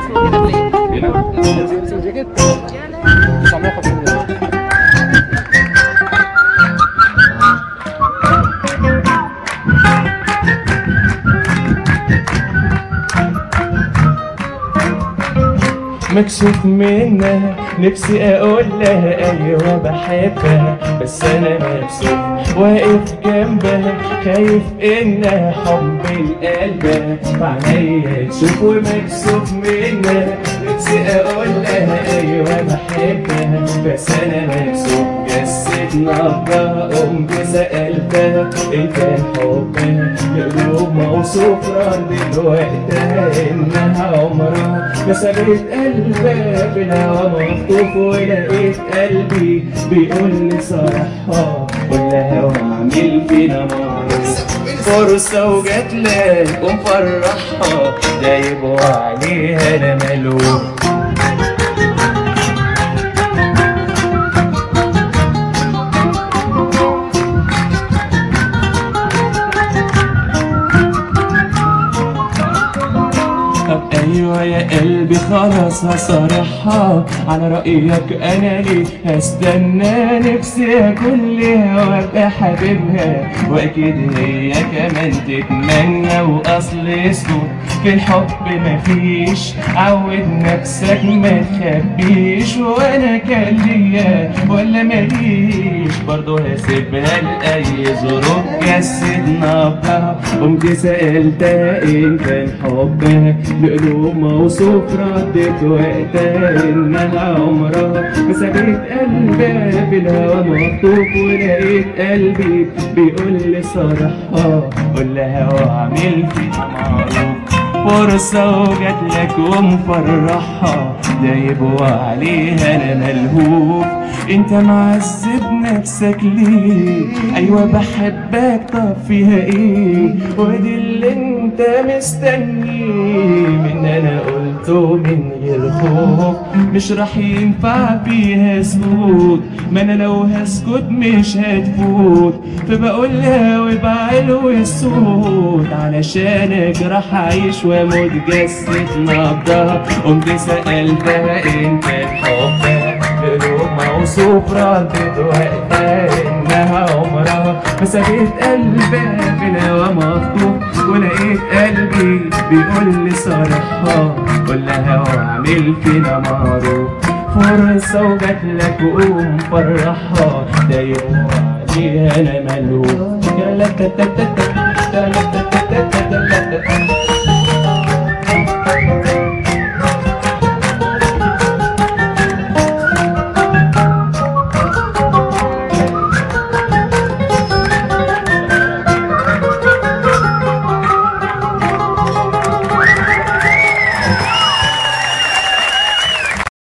هنا تنزل جاكيت 950 جنيه مكسوف منها نفسي اقول لها ايوه بحبها بس انا مكسوف واقف جنبها خايف انها حب القلب فعليا تشوف ومكسوف منها نفسي اقول لها ايوه بحبها بس انا مكسوف جسد نبضها قمت سألتها إن كان حبها لقلوب موصوف ردت وقتها إنها عمرها ما سابت قلبها في الهوا مخطوف ولقيت قلبي بيقول لي صراحة قول لها واعمل فينا معروف فرصة وجات لك ومفرحها دايب وعليها أنا ملوك طب ايوه يا قلبي خلاص هصارحها على رايك انا ليه هستنى نفسي اكون ليها وابقى حبيبها واكيد هي كمان تتمنى واصل اسمه في الحب مفيش عود نفسك ما تخبيش وانا كان ليا ولا ماليش برضه هسيبها لاي ظروف جسد نبضها قمت سالتها ان كان حبها بقلوب موصوف ردت وقتها انها عمرها ما سابت قلبها في الهوا مخطوف ولقيت قلبي بيقول لي صراحة قول لها واعمل فيها معروف فرصة وجات لك ومفرحها دايب وعليها انا ملهوف انت معذب نفسك ليه ايوه بحبك طب فيها ايه ودي اللي انت مستنيه من انا قلته من غير خوف مش راح ينفع فيها سكوت ما انا لو هسكت مش هتفوت فبقولها وبعلو الصوت علشانك راح اعيش واموت جسد نبضها قمت سألتها انت بحبها قلوب موصوف ردت وقتها انها عمرها ما سابت قلبها في الهوا مخطوف ولقيت قلبي بيقول لي صالحها قول لها واعمل فينا معروف فرصة وجات لك وقوم فرحها دايب عليها انا ملهوف يا لا تا تا تا تا تا لا تا تا تا تا لا تا